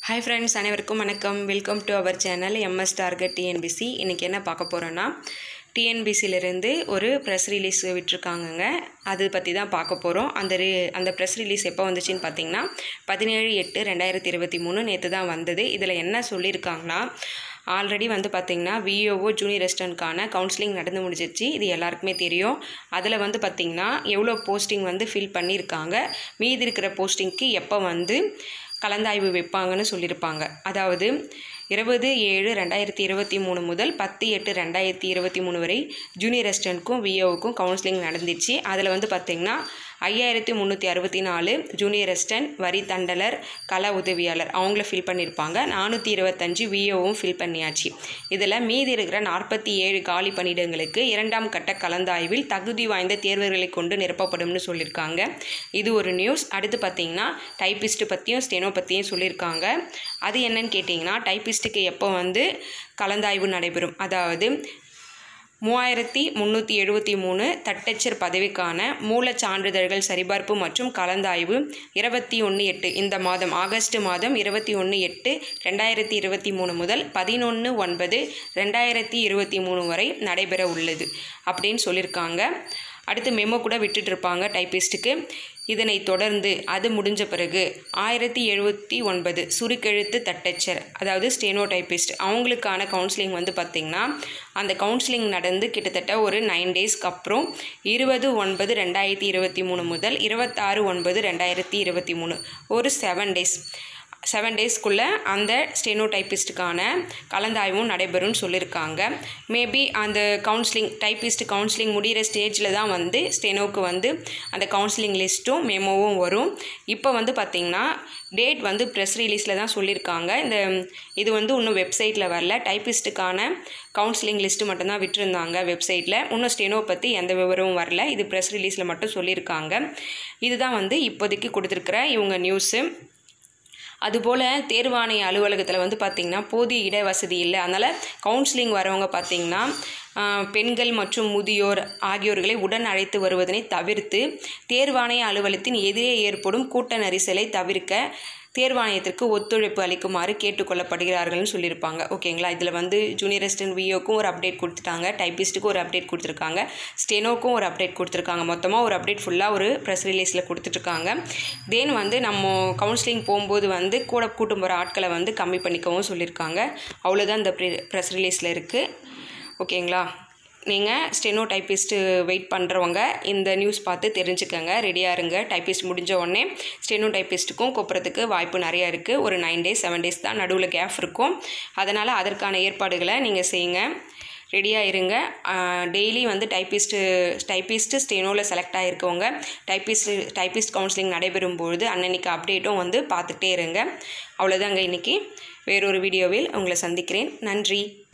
hi friends அனைவருக்கும் வணக்கம் welcome to our channel M S target TNPC இன்றைக்கி என்ன பார்க்க போகிறோன்னா டிஎன்பிசியிலேருந்து ஒரு ப்ரெஸ் ரிலீஸ் விட்டிருக்காங்கங்க அது பற்றி தான் பார்க்க போகிறோம் அந்த ரி அந்த ப்ரெஸ் ரிலீஸ் எப்போ வந்துச்சுன்னு பார்த்தீங்கன்னா பதினேழு எட்டு ரெண்டாயிரத்தி இருபத்தி மூணு நேற்று தான் வந்தது இதில் என்ன சொல்லியிருக்காங்கன்னா ஆல்ரெடி வந்து பார்த்திங்கன்னா விஓஓ ஜூனியர் ரெஸ்டன்ட்கான கவுன்சிலிங் நடந்து முடிஞ்சிருச்சு இது எல்லாருக்குமே தெரியும் அதில் வந்து பார்த்திங்கன்னா எவ்வளோ போஸ்டிங் வந்து ஃபில் பண்ணியிருக்காங்க மீதி இருக்கிற போஸ்டிங்க்கு எப்போ வந்து கலந்தாய்வு வைப்பாங்கன்னு சொல்லியிருப்பாங்க அதாவது இருபது ஏழு ரெண்டாயிரத்தி இருபத்தி மூணு முதல் பத்து எட்டு ரெண்டாயிரத்தி இருபத்தி மூணு வரை ஜூனியர் ரெஸ்டன்ட்க்கும் விஓவுக்கும் கவுன்சிலிங் நடந்துச்சு அதில் வந்து பார்த்திங்கன்னா ஐயாயிரத்தி முந்நூற்றி அறுபத்தி நாலு ஜூனியர் ரெஸ்டன்ட் வரி தண்டலர் கள உதவியாளர் அவங்கள ஃபில் பண்ணியிருப்பாங்க நானூற்றி இருபத்தஞ்சு விஓவும் ஃபில் பண்ணியாச்சு இதில் மீதி இருக்கிற நாற்பத்தி ஏழு காலி பணியிடங்களுக்கு இரண்டாம் கட்ட கலந்தாய்வில் தகுதி வாய்ந்த தேர்வர்களை கொண்டு நிரப்பப்படும்னு சொல்லியிருக்காங்க இது ஒரு நியூஸ் அடுத்து பார்த்திங்கன்னா டைப்பிஸ்ட் பற்றியும் ஸ்டெனோ பற்றியும் சொல்லியிருக்காங்க அது என்னன்னு கேட்டிங்கன்னா டைப்பிஸ்ட்டுக்கு எப்போ வந்து கலந்தாய்வு நடைபெறும் அதாவது மூவாயிரத்தி முந்நூற்றி எழுபத்தி மூணு தட்டச்சர் பதவிக்கான மூலச் சான்றிதழ்கள் சரிபார்ப்பு மற்றும் கலந்தாய்வு இருபத்தி ஒன்று எட்டு இந்த மாதம் ஆகஸ்ட் மாதம் இருபத்தி ஒன்று எட்டு ரெண்டாயிரத்தி இருபத்தி மூணு முதல் பதினொன்று ஒன்பது ரெண்டாயிரத்தி இருபத்தி மூணு வரை நடைபெற உள்ளது அப்படின்னு சொல்லியிருக்காங்க அடுத்து மெமோ கூட விட்டுட்டு இருப்பாங்க டைப்பிஸ்ட்டுக்கு இதனைத் தொடர்ந்து அது முடிஞ்ச பிறகு ஆயிரத்தி எழுபத்தி ஒன்பது சுருக்கெழுத்து தட்டச்சர் அதாவது ஸ்டெனோ டைப்பிஸ்ட் அவங்களுக்கான கவுன்சிலிங் வந்து பார்த்திங்கன்னா அந்த கவுன்சிலிங் நடந்து கிட்டத்தட்ட ஒரு நைன் டேஸ்க்கு அப்புறம் இருபது ஒன்பது ரெண்டாயிரத்தி இருபத்தி மூணு முதல் இருபத்தாறு ஒன்பது ரெண்டாயிரத்தி இருபத்தி மூணு ஒரு செவன் டேஸ் செவன் டேஸ்க்குள்ளே அந்த ஸ்டெனோ டைப்பிஸ்ட்டுக்கான கலந்தாய்வும் நடைபெறும்னு சொல்லியிருக்காங்க மேபி அந்த கவுன்சிலிங் டைப்பிஸ்ட் கவுன்சிலிங் முடிகிற ஸ்டேஜில் தான் வந்து ஸ்டெனோவுக்கு வந்து அந்த கவுன்சிலிங் லிஸ்ட்டும் மெமோவும் வரும் இப்போ வந்து பார்த்திங்கன்னா டேட் வந்து ப்ரெஸ் ரிலீஸில் தான் சொல்லியிருக்காங்க இந்த இது வந்து இன்னும் வெப்சைட்டில் வரல டைப்பிஸ்ட்டுக்கான கவுன்சிலிங் லிஸ்ட்டு மட்டும்தான் விட்டுருந்தாங்க வெப்சைட்டில் இன்னும் ஸ்டெனோ பற்றி எந்த விவரமும் வரல இது ப்ரெஸ் ரிலீஸில் மட்டும் சொல்லியிருக்காங்க இதுதான் வந்து இப்போதைக்கு கொடுத்துருக்குற இவங்க நியூஸு அதுபோல் தேர்வாணைய அலுவலகத்தில் வந்து பார்த்திங்கன்னா போதிய இட வசதி இல்லை அதனால் கவுன்சிலிங் வரவங்க பார்த்திங்கன்னா பெண்கள் மற்றும் முதியோர் ஆகியோர்களை உடன் அழைத்து வருவதனை தவிர்த்து தேர்வாணைய அலுவலகத்தின் எதிரே ஏற்படும் கூட்ட நெரிசலை தவிர்க்க தேர்வாணையத்திற்கு ஒத்துழைப்பு அளிக்குமாறு கேட்டுக்கொள்ளப்படுகிறார்கள்னு சொல்லியிருப்பாங்க ஓகேங்களா இதில் வந்து ஜூனியர் அசிஸ்டன்ட் விஓக்கும் ஒரு அப்டேட் கொடுத்துட்டாங்க டைப்பிஸ்ட்டுக்கும் ஒரு அப்டேட் கொடுத்துருக்காங்க ஸ்டெனோக்கும் ஒரு அப்டேட் கொடுத்துருக்காங்க மொத்தமாக ஒரு அப்டேட் ஃபுல்லாக ஒரு ப்ரெஸ் ரிலீஸில் கொடுத்துட்ருக்காங்க தென் வந்து நம்ம கவுன்சிலிங் போகும்போது வந்து கூட கூட்டம் போகிற ஆட்களை வந்து கம்மி பண்ணிக்கவும் சொல்லியிருக்காங்க அவ்வளோதான் இந்த ப்ரெஸ் ரிலீஸில் இருக்குது ஓகேங்களா நீங்கள் ஸ்டெனோ டைப்பிஸ்ட்டு வெயிட் பண்ணுறவங்க இந்த நியூஸ் பார்த்து தெரிஞ்சுக்கங்க ரெடியாக இருங்க டைப்பிஸ்ட் முடிஞ்ச உடனே ஸ்டெனோ டைப்பிஸ்ட்டுக்கும் கூப்பிட்றதுக்கு வாய்ப்பு நிறையா இருக்குது ஒரு நைன் டேஸ் செவன் டேஸ் தான் நடுவில் கேப் இருக்கும் அதனால் அதற்கான ஏற்பாடுகளை நீங்கள் செய்யுங்க ரெடியாக இருங்க டெய்லி வந்து டைப்பிஸ்ட்டு டைப்பிஸ்ட்டு ஸ்டெனோவில் செலக்ட் ஆகிருக்கவங்க டைப்பிஸ்ட் டைப்பிஸ்ட் கவுன்சிலிங் நடைபெறும் பொழுது அன்னன்னைக்கு அப்டேட்டும் வந்து பார்த்துட்டே இருங்க அவ்வளோதாங்க இன்றைக்கி வேறொரு வீடியோவில் உங்களை சந்திக்கிறேன் நன்றி